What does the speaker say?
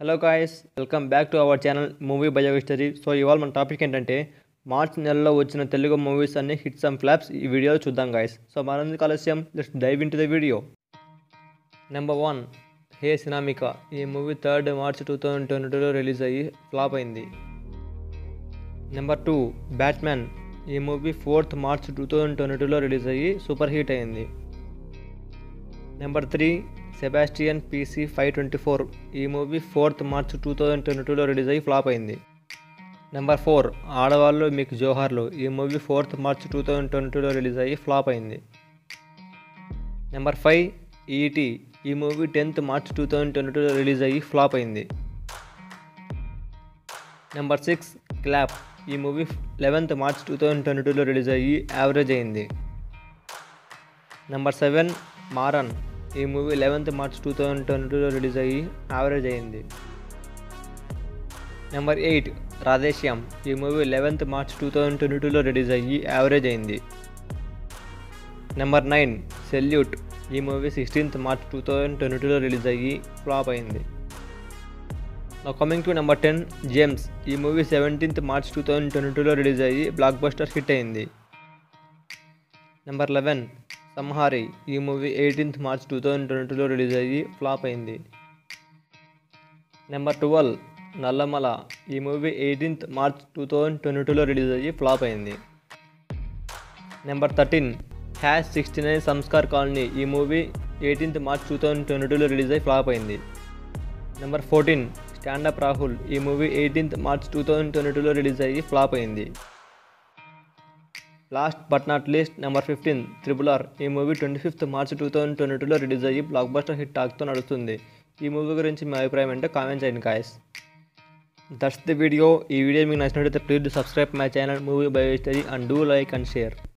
hello guys welcome back to our channel movie bio history so ఇవాళ మన topic ఏంటంటే March నెలలో వచ్చిన తెలుగు మూవీస్ అన్ని హిట్స్ అండ్ ఫ్లాప్స్ ఈ వీడియోలో చూద్దాం గాయస్ సో మనందుకు ఆలస్యం just dive into the video number one hey Sinamika ఈ movie third March two thousand twenty టూలో రిలీజ్ అయ్యి ఫ్లాప్ అయింది నెంబర్ టూ బ్యాట్మ్యాన్ ఈ movie fourth March two thousand twenty టూలో రిలీజ్ అయ్యి సూపర్ హిట్ అయింది number three Sebastian PC five twenty four ఈ movie fourth March two thousand twenty టూలో release అయ్యి ఫ్లాప్ అయింది నెంబర్ ఫోర్ ఆడవాళ్ళు మీకు జోహార్లు ఈ movie fourth March two thousand twenty టూలో రిలీజ్ అయ్యి ఫ్లాప్ అయింది నెంబర్ ఫైవ్ ఈటీ ఈ movie tenth March two thousand twenty టూలో రిలీజ్ అయ్యి ఫ్లాప్ అయింది నెంబర్ సిక్స్ క్లాప్ ఈ movie eleventh March two thousand twenty టూలో రిలీజ్ అయ్యి యావరేజ్ అయింది నెంబర్ సెవెన్ మారన్ ఈ movie eleventh March two thousand twenty టూలో రిలీజ్ అయ్యి యావరేజ్ అయింది నెంబర్ ఎయిట్ రాధేశ్యామ్ ఈ movie eleventh March two thousand twenty టూలో రిలీజ్ అయ్యి యావరేజ్ అయింది నెంబర్ నైన్ సెల్యూట్ ఈ movie sixteenth March two thousand twenty టూలో రిలీజ్ అయ్యి ఫ్లాప్ అయింది నా coming to number ten James ఈ movie seventeenth March two thousand twenty టూలో రిలీజ్ అయ్యి బ్లాక్ బస్టర్ హిట్ అయింది నెంబర్ లెవెన్ సంహారి ఈ movie eighteenth March two thousand twenty టూలో రిలీజ్ అయ్యి ఫ్లాప్ అయింది నెంబర్ ట్వెల్వ్ నల్లమల ఈ movie eighteenth March two thousand twenty టూలో రిలీజ్ అయ్యి ఫ్లాప్ అయింది number thirteen hash sixty nine Sanskar colony ఈ movie eighteenth March two thousand twenty టూలో రిలీజ్ అయ్యి ఫ్లాప్ అయింది నెంబర్ ఫోర్టీన్ స్టాండప్ రాహుల్ ఈ movie eighteenth March two thousand twenty టూలో release అయ్యి ఫ్లాప్ అయింది last but not least number fifteen triple R ఈ movie twenty fifth March two thousand twenty టూలో release అయ్యి బ్లాక్ బస్టర్ హిట్ టాక్తో నడుస్తుంది ఈ మూవీ గురించి మీ అభిప్రాయం అంటే కామెంట్ చేయండి కాయస్ దట్స్ ది వీడియో ఈ వీడియో మీకు నచ్చినట్లయితే please subscribe my channel movie bio history and do like and share